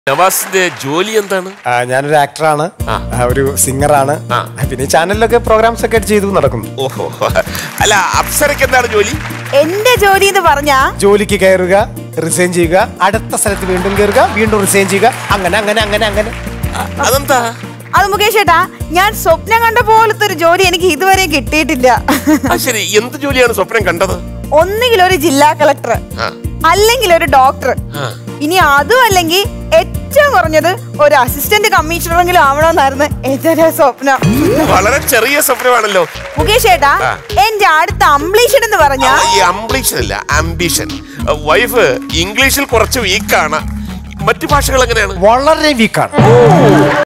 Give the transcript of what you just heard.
നവാസിന്റെ ജോലി എന്താണ് ആ, ഞാനൊരു ആക്ടറാണ് ആ. ആ, ഒരു സിംഗറാണ് ആ. പിന്നെ ചാനലിലൊക്കെ പ്രോഗ്രാംസ് ഒക്കെ ചെയ്തു നടക്കുന്നു ഓഹോ അല്ല അപ്സരക്ക് എന്താണ് ജോലി എന്റെ ജോലി എന്ന് പറഞ്ഞാ ജോലിക്ക് കയറുക റിസൈൻ ചെയ്യുക അടുത്ത സ്ഥലത്ത് വീണ്ടും കയറുക വീണ്ടും റിസൈൻ ചെയ്യുക അങ്ങനെ അങ്ങനെ അങ്ങനെ അങ്ങനെ അതെന്താ അത് മുകേഷ് ഏട്ടാ ഞാൻ സ്വപ്നം കണ്ട പോലത്തെ ഒരു ജോലി എനിക്ക് ഇതുവരെ കിട്ടിയിട്ടില്ല ആ ശരി എന്ത് ജോലിയാണ് സ്വപ്നം കണ്ടത് ഒന്നുകിൽ ഒരു ജില്ലാ കളക്ടർ ആ, അല്ലെങ്കിൽ ഒരു ഡോക്ടർ ആ. ഇനി അതും അല്ലെങ്കിൽ ഏറ്റവും കുറഞ്ഞത് ഒരു അസിസ്റ്റന്റ് കമ്മീഷണറെങ്കിലും ആവണമെന്നായിരുന്നു എന്റെ ഒരു സ്വപ്നം വളരെ ചെറിയ സ്വപ്നമാണല്ലോ മുകേഷ് ഏട്ടാ ആ. എന്റെ അടുത്ത അംബ്ലീഷൻ എന്ന് പറഞ്ഞാ ഈ അംബിഷൻ അല്ല ആംബിഷൻ വൈഫ് ഇംഗ്ലീഷിൽ കുറച്ച് വീക്കാണ് മറ്റു ഭാഷകൾ എങ്ങനെയാണ് വളരെ വീക്കാണ്